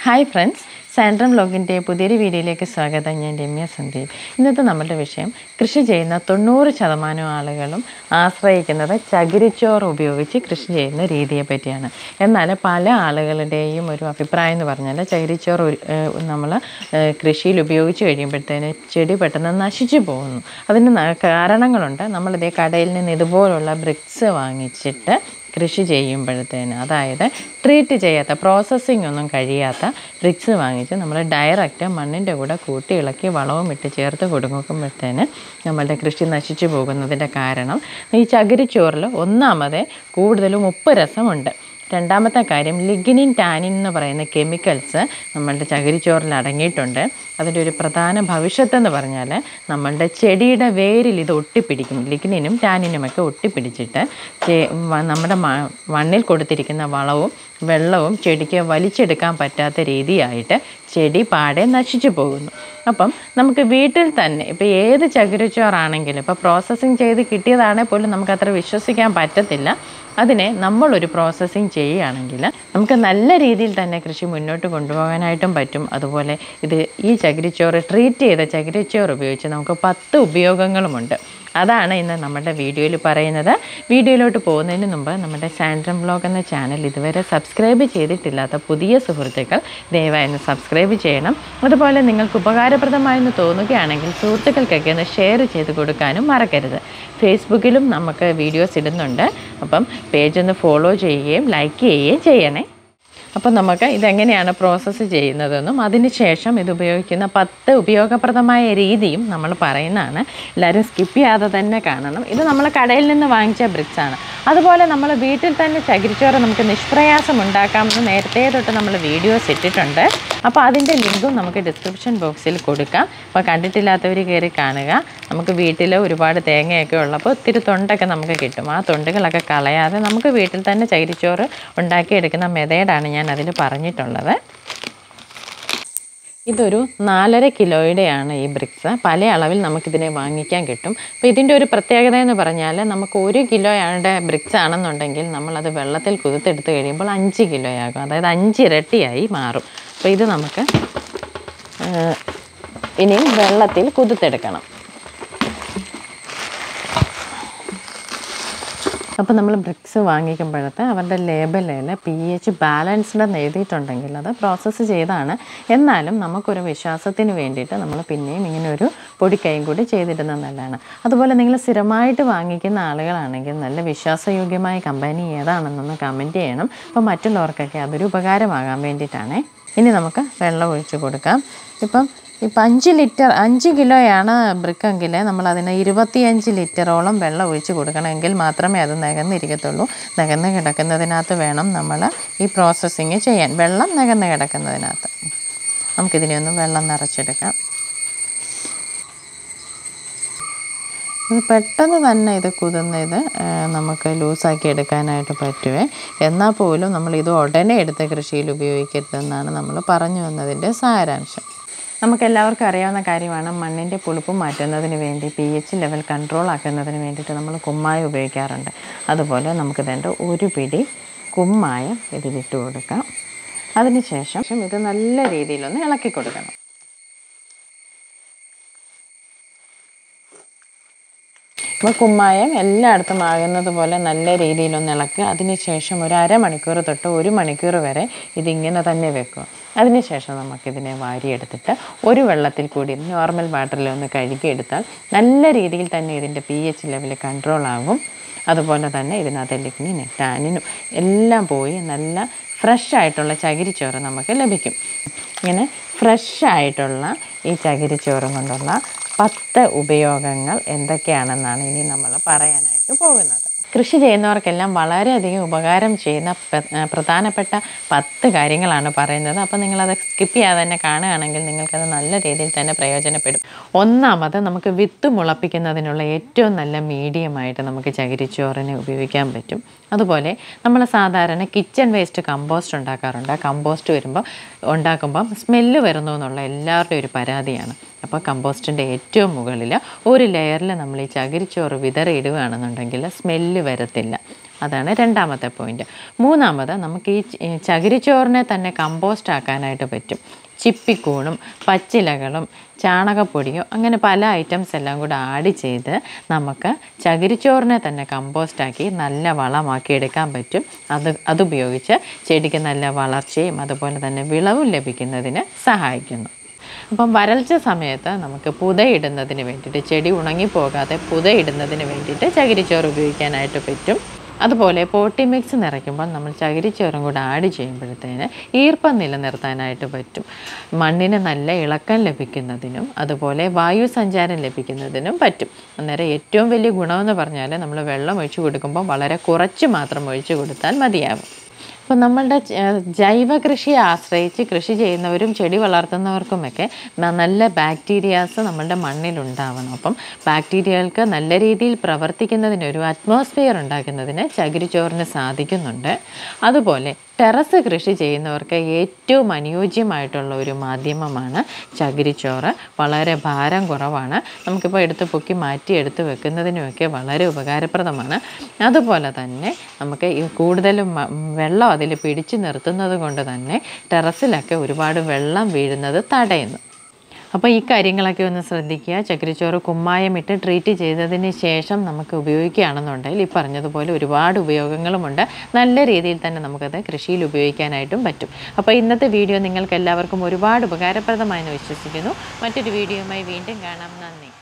hi friends സാൻഡ്രം വ്ലോഗിൻ്റെ പുതിയൊരു വീഡിയോയിലേക്ക് സ്വാഗതം ഞാൻ രമ്യ സന്ദീപ് ഇന്നത്തെ നമ്മുടെ വിഷയം കൃഷി ചെയ്യുന്ന തൊണ്ണൂറ് ശതമാനം ആളുകളും ആശ്രയിക്കുന്നത് ചകിരിച്ചോറ് ഉപയോഗിച്ച് കൃഷി ചെയ്യുന്ന രീതിയെ പറ്റിയാണ് എന്നാൽ പല ആളുകളുടെയും ഒരു അഭിപ്രായം എന്ന് പറഞ്ഞാൽ ചകിരിച്ചോറ് നമ്മൾ കൃഷിയിൽ ഉപയോഗിച്ച് കഴിയുമ്പോഴത്തേന് ചെടി പെട്ടെന്ന് നശിച്ചു പോകുന്നു അതിന് ന- കാരണങ്ങളുണ്ട് നമ്മളിതേ കടയിൽ നിന്ന് ഇതുപോലുള്ള ബ്രിക്സ് വാങ്ങിച്ചിട്ട് കൃഷി ചെയ്യുമ്പോഴത്തേന് അതായത് ട്രീറ്റ് ചെയ്യാത്ത പ്രോസസ്സിംഗ് ഒന്നും കഴിയാത്ത ബ്രിക്സ് വാങ്ങിച്ച് നമ്മൾ ഡയറക്റ്റ് മണ്ണിൻ്റെ കൂടെ കൂട്ടി ഇളക്കി വളവും ഇട്ട് ചേർത്ത് കൊടുക്കുമ്പോഴത്തേന് നമ്മളുടെ കൃഷി നശിച്ചു പോകുന്നതിൻ്റെ കാരണം ഈ ചകിരിച്ചോറിൽ ഒന്നാമത് കൂടുതലും ഉപ്പ് രസമുണ്ട് രണ്ടാമത്തെ കാര്യം ലിഗ്നിൻ ടാനിൻ എന്ന് പറയുന്ന കെമിക്കൽസ് നമ്മളുടെ ചകിരിച്ചോറിൽ അടങ്ങിയിട്ടുണ്ട് അതിൻ്റെ ഒരു പ്രധാന ഭവിഷ്യത്ത് എന്ന് പറഞ്ഞാൽ നമ്മളുടെ ചെടിയുടെ വേരിൽ ഇത് ഒട്ടിപ്പിടിക്കും ലിഗ്നിനും ടാനിനുമൊക്കെ ഒട്ടിപ്പിടിച്ചിട്ട് ചെ- വ- നമ്മുടെ മ- മണ്ണിൽ കൊടുത്തിരിക്കുന്ന വളവും വെള്ളവും ചെടിക്ക് വലിച്ചെടുക്കാൻ പറ്റാത്ത രീതിയായിട്ട് ചെടി പാടെ നശിച്ചു പോകുന്നു അപ്പം നമുക്ക് വീട്ടിൽ തന്നെ ഇപ്പോൾ ഏത് ചകിരിച്ചോറാണെങ്കിലും ഇപ്പോൾ പ്രോസസ്സിങ് ചെയ്ത് കിട്ടിയതാണെങ്കിൽ പോലും നമുക്ക് അത്ര വിശ്വസിക്കാൻ പറ്റത്തില്ല അതിനെ നമ്മളൊരു പ്രോസസ്സിങ് ചെയ്യുകയാണെങ്കിൽ നമുക്ക് നല്ല രീതിയിൽ തന്നെ കൃഷി മുന്നോട്ട് കൊണ്ടുപോകാനായിട്ടും പറ്റും അതുപോലെ ഇത് ഈ ചകിരിച്ചോറ് ട്രീറ്റ് ചെയ്ത ചകിരിച്ചോറ് ഉപയോഗിച്ച് നമുക്ക് പത്ത് ഉപയോഗങ്ങളുമുണ്ട് അതാണ് ഇന്ന് നമ്മുടെ വീഡിയോയിൽ പറയുന്നത് വീഡിയോയിലോട്ട് പോകുന്നതിന് മുമ്പ് നമ്മുടെ സാൻഡ്രം വ്ലോഗ് എന്ന ചാനൽ ഇതുവരെ സബ്സ്ക്രൈബ് ചെയ്തിട്ടില്ലാത്ത പുതിയ സുഹൃത്തുക്കൾ ദയവായി ഒന്ന് സബ്സ്ക്രൈബ് ചെയ്യണം അതുപോലെ നിങ്ങൾക്ക് ഉപകാരപ്രദമായെന്ന് തോന്നുകയാണെങ്കിൽ സുഹൃത്തുക്കൾക്കൊക്കെ ഒന്ന് ഷെയർ ചെയ്ത് കൊടുക്കാനും മറക്കരുത് ഫേസ്ബുക്കിലും നമുക്ക് വീഡിയോസ് ഇടുന്നുണ്ട് അപ്പം പേജ് ഒന്ന് ഫോളോ ചെയ്യുകയും ലൈക്ക് ചെയ്യുകയും ചെയ്യണേ അപ്പം നമുക്ക് ഇതെങ്ങനെയാണ് പ്രോസസ്സ് ചെയ്യുന്നതെന്നും അതിനുശേഷം ഇത് ഉപയോഗിക്കുന്ന പത്ത് ഉപയോഗപ്രദമായ രീതിയും നമ്മൾ പറയുന്നതാണ് എല്ലാവരും സ്കിപ്പ് ചെയ്യാതെ തന്നെ കാണണം ഇത് നമ്മൾ കടയിൽ നിന്ന് വാങ്ങിച്ച ബ്രിക്സ് ആണ് അതുപോലെ നമ്മൾ വീട്ടിൽ തന്നെ ചകിരിച്ചോറ് നമുക്ക് നിഷ്പ്രയാസം ഉണ്ടാക്കാമെന്ന് നേരത്തെ തൊട്ട് നമ്മൾ വീഡിയോസ് ഇട്ടിട്ടുണ്ട് അപ്പോൾ അതിൻ്റെ ലിങ്കും നമുക്ക് ഡിസ്ക്രിപ്ഷൻ ബോക്സിൽ കൊടുക്കാം അപ്പോൾ കണ്ടിട്ടില്ലാത്തവർ കയറി കാണുക നമുക്ക് വീട്ടിൽ ഒരുപാട് തേങ്ങയൊക്കെ ഉള്ളപ്പോൾ ഒത്തിരി തൊണ്ടൊക്കെ നമുക്ക് കിട്ടും ആ തൊണ്ടുകളൊക്കെ കളയാതെ നമുക്ക് വീട്ടിൽ തന്നെ ചകിരിച്ചോറ് ഉണ്ടാക്കിയെടുക്കുന്ന മെതേഡാണ് ഞാൻ അതിൽ പറഞ്ഞിട്ടുള്ളത് ഇതൊരു നാലര കിലോയുടെയാണ് ഈ ബ്രിക്സ് പല അളവിൽ നമുക്കിതിനെ വാങ്ങിക്കാൻ കിട്ടും അപ്പോൾ ഇതിൻ്റെ ഒരു പ്രത്യേകത എന്ന് പറഞ്ഞാൽ നമുക്ക് ഒരു കിലോയുടെ ബ്രിക്സ് ആണെന്നുണ്ടെങ്കിൽ നമ്മളത് വെള്ളത്തിൽ കുതിർത്തെടുത്ത് കഴിയുമ്പോൾ അഞ്ച് കിലോയാകും അതായത് അഞ്ച് ഇരട്ടിയായി മാറും അപ്പോൾ ഇത് നമുക്ക് ആ, ഇനിയും വെള്ളത്തിൽ കുതിർത്തെടുക്കണം അപ്പോൾ നമ്മൾ ബ്രിക്സ് വാങ്ങിക്കുമ്പോഴത്തെ അവരുടെ ലേബലിൽ പി എച്ച് ബാലൻസ്ഡ് എന്ന് എഴുതിയിട്ടുണ്ടെങ്കിൽ അത് പ്രോസസ്സ് ചെയ്താണ് എന്നാലും നമുക്കൊരു വിശ്വാസത്തിന് വേണ്ടിയിട്ട് നമ്മൾ പിന്നെയും ഇങ്ങനെ ഒരു പൊടിക്കൈയും കൂടി ചെയ്തിടുന്നത് നല്ലതാണ് അതുപോലെ നിങ്ങൾ സ്ഥിരമായിട്ട് വാങ്ങിക്കുന്ന ആളുകളാണെങ്കിൽ നല്ല വിശ്വാസയോഗ്യമായ കമ്പനി ഏതാണെന്നൊന്ന് കമൻറ്റ് ചെയ്യണം അപ്പോൾ മറ്റുള്ളവർക്കൊക്കെ അതൊരു ഉപകാരമാകാൻ വേണ്ടിയിട്ടാണേ ഇനി നമുക്ക് വെള്ളം ഒഴിച്ച് കൊടുക്കാം ഇപ്പം ഇപ്പം അഞ്ച് ലിറ്റർ അഞ്ച് കിലോയാണ് ബ്രിക്കെങ്കിൽ നമ്മൾ അതിന് ഇരുപത്തിയഞ്ച് ലിറ്ററോളം വെള്ളം ഒഴിച്ച് കൊടുക്കണമെങ്കിൽ മാത്രമേ അത് നികന്നിരിക്കത്തുള്ളൂ നികന്ന് കിടക്കുന്നതിനകത്ത് വേണം നമ്മൾ ഈ പ്രോസസ്സിങ് ചെയ്യാൻ വെള്ളം നികന്ന് കിടക്കുന്നതിനകത്ത് നമുക്കിതിനെ ഒന്ന് വെള്ളം നിറച്ചെടുക്കാം ഇത് പെട്ടെന്ന് തന്നെ ഇത് കുതിർന്ന് ഇത് ആ, നമുക്ക് ലൂസാക്കി എടുക്കാനായിട്ട് പറ്റുമേ എന്നാൽ പോലും നമ്മൾ ഇത് ഉടനെ എടുത്ത് കൃഷിയിൽ ഉപയോഗിക്കരുതെന്നാണ് നമ്മൾ പറഞ്ഞു വന്നതിൻ്റെ സാരാംശം നമുക്കെല്ലാവർക്കും അറിയാവുന്ന കാര്യമാണ് മണ്ണിൻ്റെ പുളിപ്പ് മാറ്റുന്നതിന് വേണ്ടി പി എച്ച് ലെവൽ കൺട്രോൾ ആക്കുന്നതിന് വേണ്ടിയിട്ട് നമ്മൾ കുമ്മായം ഉപയോഗിക്കാറുണ്ട് അതുപോലെ നമുക്ക് വേണ്ട ഒരു പിടി കുമ്മായം ഇതിലിട്ട് കൊടുക്കാം അതിനുശേഷം ഇത് നല്ല രീതിയിലൊന്ന് ഇളക്കി കൊടുക്കണം അപ്പോൾ കുമ്മായം എല്ലായിടത്തും ആകുന്നത് പോലെ നല്ല രീതിയിലൊന്ന് ഇളക്കുക അതിനുശേഷം ഒരു അരമണിക്കൂർ തൊട്ട് ഒരു മണിക്കൂർ വരെ ഇതിങ്ങനെ തന്നെ വെക്കുക അതിനുശേഷം നമുക്കിതിനെ വാരിയെടുത്തിട്ട് ഒരു വെള്ളത്തിൽ കൂടി നോർമൽ വാട്ടറിൽ ഒന്ന് കഴുകിയെടുത്താൽ നല്ല രീതിയിൽ തന്നെ ഇതിൻ്റെ പി എച്ച് ലെവൽ കൺട്രോൾ ആകും അതുപോലെ തന്നെ ഇതിനകത്ത് ലിഗ്നിനും ടാനിനും എല്ലാം പോയി നല്ല ഫ്രഷ് ആയിട്ടുള്ള ചകിരിച്ചോറ് നമുക്ക് ലഭിക്കും ഇങ്ങനെ ഫ്രഷ് ആയിട്ടുള്ള ഈ ചകിരിച്ചോറും കൊണ്ടുള്ള പത്ത് ഉപയോഗങ്ങൾ എന്തൊക്കെയാണെന്നാണ് ഇനി നമ്മൾ പറയാനായിട്ട് പോകുന്നത് കൃഷി ചെയ്യുന്നവർക്കെല്ലാം വളരെയധികം ഉപകാരം ചെയ്യുന്ന പ്ര- പ്രധാനപ്പെട്ട പത്ത് കാര്യങ്ങളാണ് പറയുന്നത് അപ്പോൾ നിങ്ങളത് സ്കിപ്പ് ചെയ്യാതെ തന്നെ കാണുകയാണെങ്കിൽ നിങ്ങൾക്കത് നല്ല രീതിയിൽ തന്നെ പ്രയോജനപ്പെടും ഒന്നാമത് നമുക്ക് വിത്ത് മുളപ്പിക്കുന്നതിനുള്ള ഏറ്റവും നല്ല മീഡിയമായിട്ട് നമുക്ക് ചകിരിച്ചോറിനെ ഉപയോഗിക്കാൻ പറ്റും അതുപോലെ നമ്മൾ സാധാരണ കിച്ചൺ വേസ്റ്റ് കമ്പോസ്റ്റ് ഉണ്ടാക്കാറുണ്ട് ആ കമ്പോസ്റ്റ് വരുമ്പോൾ ഉണ്ടാക്കുമ്പം സ്മെല്ല് വരുന്നു എന്നുള്ള എല്ലാവരുടെയും ഒരു പരാതിയാണ് അപ്പോൾ കമ്പോസ്റ്റിൻ്റെ ഏറ്റവും മുകളിൽ ഒരു ലെയറിൽ നമ്മൾ ഈ ചകിരിച്ചോറ് വിതറിയിടുകയാണെന്നുണ്ടെങ്കിൽ സ്മെല്ല് വരത്തില്ല അതാണ് രണ്ടാമത്തെ പോയിന്റ് മൂന്നാമത് നമുക്ക് ഈ ച- ഈ ചകിരിച്ചോറിനെ തന്നെ കമ്പോസ്റ്റ് ആക്കാനായിട്ട് പറ്റും ചിപ്പിക്കൂണും പച്ചിലകളും ചാണകപ്പൊടിയോ അങ്ങനെ പല ഐറ്റംസ് എല്ലാം കൂടെ ആഡ് ചെയ്ത് നമുക്ക് ചകിരിച്ചോറിനെ തന്നെ കമ്പോസ്റ്റാക്കി നല്ല വളമാക്കി എടുക്കാൻ പറ്റും അത് അതുപയോഗിച്ച് ചെടിക്ക് നല്ല വളർച്ചയും അതുപോലെ തന്നെ വിളവും ലഭിക്കുന്നതിന് സഹായിക്കുന്നു അപ്പം വരൾച്ച സമയത്ത് നമുക്ക് പുതയിടുന്നതിന് വേണ്ടിയിട്ട് ചെടി ഉണങ്ങിപ്പോകാതെ പുതയിടുന്നതിന് വേണ്ടിയിട്ട് ചകിരിച്ചോറ് ഉപയോഗിക്കാനായിട്ട് പറ്റും അതുപോലെ പോട്ടി മിക്സ് നിറയ്ക്കുമ്പോൾ നമ്മൾ ചകിരിച്ചോറും കൂടെ ആഡ് ചെയ്യുമ്പോഴത്തേന് ഈർപ്പം നിലനിർത്താനായിട്ട് പറ്റും മണ്ണിന് നല്ല ഇളക്കം ലഭിക്കുന്നതിനും അതുപോലെ വായു സഞ്ചാരം ലഭിക്കുന്നതിനും പറ്റും അന്നേരം ഏറ്റവും വലിയ ഗുണമെന്ന് പറഞ്ഞാൽ നമ്മൾ വെള്ളം ഒഴിച്ചു കൊടുക്കുമ്പോൾ വളരെ കുറച്ച് മാത്രം ഒഴിച്ചു കൊടുത്താൽ മതിയാകും അപ്പം നമ്മളുടെ ച- ജൈവ കൃഷിയെ ആശ്രയിച്ച് കൃഷി ചെയ്യുന്നവരും ചെടി വളർത്തുന്നവർക്കുമൊക്കെ ന- നല്ല ബാക്ടീരിയാസ് നമ്മളുടെ മണ്ണിലുണ്ടാവണം അപ്പം ബാക്ടീരിയകൾക്ക് നല്ല രീതിയിൽ പ്രവർത്തിക്കുന്നതിന് ഒരു അറ്റ്മോസ്ഫിയർ ഉണ്ടാക്കുന്നതിന് ചകിരിച്ചോറിന് സാധിക്കുന്നുണ്ട് അതുപോലെ ടെറസ് കൃഷി ചെയ്യുന്നവർക്ക് ഏറ്റവും അനുയോജ്യമായിട്ടുള്ള ഒരു മാധ്യമമാണ് ചകിരിച്ചോറ് വളരെ ഭാരം കുറവാണ് നമുക്കിപ്പോൾ എടുത്ത് പൊക്കി മാറ്റി എടുത്ത് വെക്കുന്നതിനുമൊക്കെ വളരെ ഉപകാരപ്രദമാണ് അതുപോലെ തന്നെ നമുക്ക് ഈ കൂടുതലും മ- വെള്ളം അതിൽ പിടിച്ചു നിർത്തുന്നത് കൊണ്ട് തന്നെ ടെറസിലൊക്കെ ഒരുപാട് വെള്ളം വീഴുന്നത് തടയുന്നു അപ്പോൾ ഈ കാര്യങ്ങളൊക്കെ ഒന്ന് ശ്രദ്ധിക്കുക ചകിരിച്ചോറ് കുമ്മായമിട്ട് ട്രീറ്റ് ചെയ്തതിന് ശേഷം നമുക്ക് ഉപയോഗിക്കുകയാണെന്നുണ്ടെങ്കിൽ ഈ പറഞ്ഞതുപോലെ ഒരുപാട് ഉപയോഗങ്ങളുമുണ്ട് നല്ല രീതിയിൽ തന്നെ നമുക്കത് കൃഷിയിൽ ഉപയോഗിക്കാനായിട്ടും പറ്റും അപ്പോൾ ഇന്നത്തെ വീഡിയോ നിങ്ങൾക്ക് എല്ലാവർക്കും ഒരുപാട് ഉപകാരപ്രദമായെന്ന് വിശ്വസിക്കുന്നു മറ്റൊരു വീഡിയോയുമായി വീണ്ടും കാണാം നന്ദി